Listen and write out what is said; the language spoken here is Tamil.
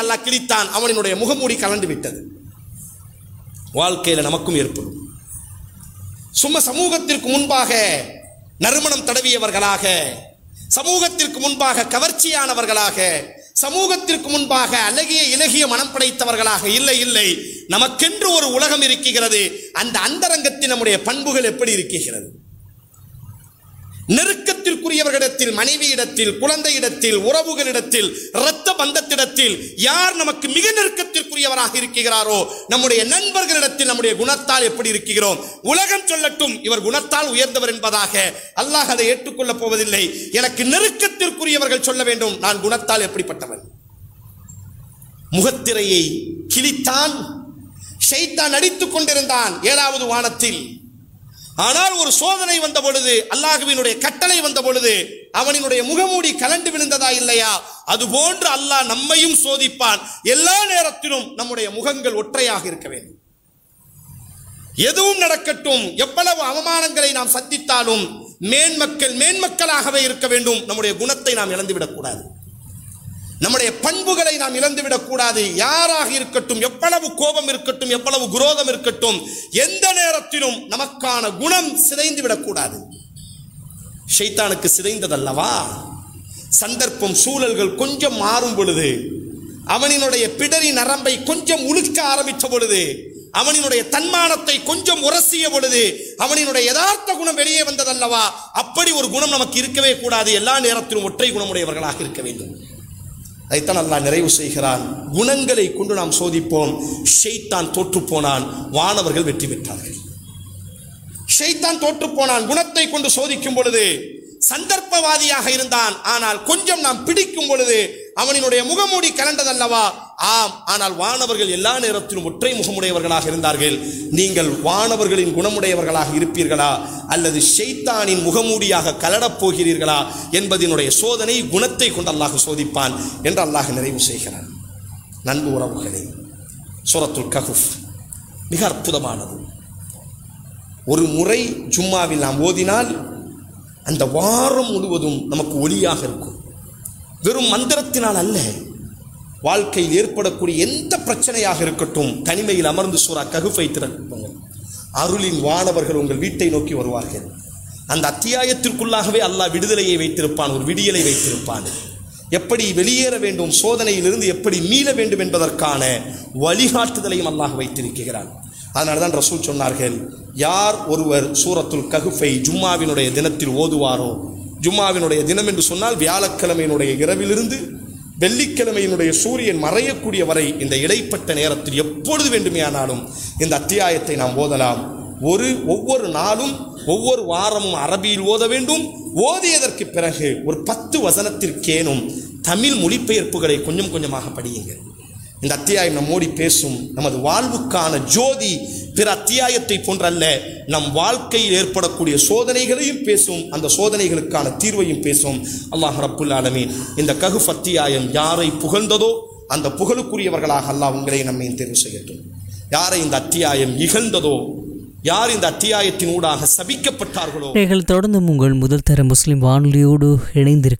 அல்லாஹ் கிழித்தான் அவனினுடைய முகமூடி கலண்டு விட்டது வாழ்க்கையில நமக்கும் ஏற்படும் சும்மா சமூகத்திற்கு முன்பாக நறுமணம் தடவியவர்களாக சமூகத்திற்கு முன்பாக கவர்ச்சியானவர்களாக சமூகத்திற்கு முன்பாக அழகிய இலகிய மனம் படைத்தவர்களாக இல்லை இல்லை நமக்கென்று ஒரு உலகம் இருக்கிறது அந்த அந்தரங்கத்தில் நம்முடைய பண்புகள் எப்படி இருக்கிறது நெருக்கத்திற்குரியவர்களிடத்தில் மனைவியிடத்தில் குழந்தையிடத்தில் உறவுகளிடத்தில் இரத்த பந்தத்திடத்தில் யார் நமக்கு மிக நெருக்கத்திற்குரியவராக இருக்கிறாரோ நம்முடைய நண்பர்களிடத்தில் நம்முடைய குணத்தால் எப்படி இருக்கிறோம் உலகம் சொல்லட்டும் இவர் குணத்தால் உயர்ந்தவர் என்பதாக அல்லாஹ் அதை ஏற்றுக்கொள்ளப் போவதில்லை எனக்கு நெருக்கத்திற்குரியவர்கள் சொல்ல வேண்டும் நான் குணத்தால் எப்படிப்பட்டவன் முகத்திரையை கிழித்தான் ஷைத்தான் அடித்துக் கொண்டிருந்தான் ஏழாவது வானத்தில் ஆனால் ஒரு சோதனை வந்த பொழுது அல்லாஹுவினுடைய கட்டளை வந்த பொழுது அவனினுடைய முகமூடி கலண்டு விழுந்ததா இல்லையா அதுபோன்று அல்லாஹ் நம்மையும் சோதிப்பான் எல்லா நேரத்திலும் நம்முடைய முகங்கள் ஒற்றையாக இருக்க வேண்டும் எதுவும் நடக்கட்டும் எவ்வளவு அவமானங்களை நாம் சந்தித்தாலும் மேன்மக்கள் மேன்மக்களாகவே இருக்க வேண்டும் நம்முடைய குணத்தை நாம் இழந்துவிடக் கூடாது நம்முடைய பண்புகளை நாம் இழந்துவிடக் கூடாது யாராக இருக்கட்டும் எவ்வளவு கோபம் இருக்கட்டும் எவ்வளவு குரோதம் இருக்கட்டும் எந்த நேரத்திலும் நமக்கான குணம் சிதைந்து விடக்கூடாது ஷைத்தானுக்கு சிதைந்ததல்லவா சந்தர்ப்பம் சூழல்கள் கொஞ்சம் மாறும் பொழுது அவனினுடைய பிடரி நரம்பை கொஞ்சம் உழுக்க ஆரம்பித்த பொழுது அவனினுடைய தன்மானத்தை கொஞ்சம் உரசிய பொழுது அவனினுடைய யதார்த்த குணம் வெளியே வந்ததல்லவா அப்படி ஒரு குணம் நமக்கு இருக்கவே கூடாது எல்லா நேரத்திலும் ஒற்றை குணமுடையவர்களாக இருக்க வேண்டும் அதைத்தான் அல்லாஹ் நிறைவு செய்கிறான் குணங்களை கொண்டு நாம் சோதிப்போம் ஷெய்தான் தோற்று போனான் வானவர்கள் வெற்றி பெற்றார்கள் ஷெய்தான் தோற்று போனான் குணத்தை கொண்டு சோதிக்கும் பொழுது சந்தர்ப்பவாதியாக இருந்தான் ஆனால் கொஞ்சம் நாம் பிடிக்கும் பொழுது அவனினுடைய முகமூடி கலண்டதல்லவா ஆம் ஆனால் வானவர்கள் எல்லா நேரத்திலும் ஒற்றை முகமுடையவர்களாக இருந்தார்கள் நீங்கள் வானவர்களின் குணமுடையவர்களாக இருப்பீர்களா அல்லது ஷெய்தானின் முகமூடியாக கலடப் போகிறீர்களா என்பதனுடைய சோதனை குணத்தை கொண்டு அல்லாஹ் சோதிப்பான் என்று அல்லாஹ் நிறைவு செய்கிறான் நண்பு உறவுகளே சூரத்துல் கஹுஃப் மிக அற்புதமானது ஒரு முறை ஜும்மாவில் நாம் ஓதினால் அந்த வாரம் முழுவதும் நமக்கு ஒளியாக இருக்கும் வெறும் மந்திரத்தினால் அல்ல வாழ்க்கையில் ஏற்படக்கூடிய எந்த பிரச்சனையாக இருக்கட்டும் தனிமையில் அமர்ந்து சூறா ககுஃபை திறக்குங்கள் அருளின் வானவர்கள் உங்கள் வீட்டை நோக்கி வருவார்கள் அந்த அத்தியாயத்திற்குள்ளாகவே அல்லாஹ் விடுதலையை வைத்திருப்பான் ஒரு விடியலை வைத்திருப்பான் எப்படி வெளியேற வேண்டும் சோதனையிலிருந்து எப்படி மீள வேண்டும் என்பதற்கான வழிகாட்டுதலையும் அல்லாஹ் வைத்திருக்கிறான் அதனால தான் ரசூல் சொன்னார்கள் யார் ஒருவர் சூரத்துல் ககுஃபை ஜும்மாவினுடைய தினத்தில் ஓதுவாரோ ஜும்மாவினுடைய தினம் என்று சொன்னால் வியாழக்கிழமையினுடைய இரவிலிருந்து வெள்ளிக்கிழமையினுடைய சூரியன் மறையக்கூடிய வரை இந்த இடைப்பட்ட நேரத்தில் எப்பொழுது வேண்டுமேயானாலும் இந்த அத்தியாயத்தை நாம் ஓதலாம் ஒரு ஒவ்வொரு நாளும் ஒவ்வொரு வாரமும் அரபியில் ஓத வேண்டும் ஓதியதற்கு பிறகு ஒரு பத்து வசனத்திற்கேனும் தமிழ் மொழிபெயர்ப்புகளை கொஞ்சம் கொஞ்சமாக படியுங்கள் இந்த அத்தியாயம் நம்மோடி பேசும் நமது வாழ்வுக்கான ஜோதி பிற அத்தியாயத்தை போன்றல்ல நம் வாழ்க்கையில் ஏற்படக்கூடிய சோதனைகளையும் பேசும் அந்த சோதனைகளுக்கான தீர்வையும் பேசும் அல்லாஹ் ரப்புல் ஆலமீன் இந்த ககுஃப் அத்தியாயம் யாரை புகழ்ந்ததோ அந்த புகழுக்குரியவர்களாக அல்லாஹ் உங்களை நம்மை தேர்வு செய்யட்டும் யாரை இந்த அத்தியாயம் இகழ்ந்ததோ யார் இந்த அத்தியாயத்தின் ஊடாக சபிக்கப்பட்டார்களோ நீங்கள் தொடர்ந்து உங்கள் முதல் தர முஸ்லிம் வானொலியோடு இணைந்திருக்க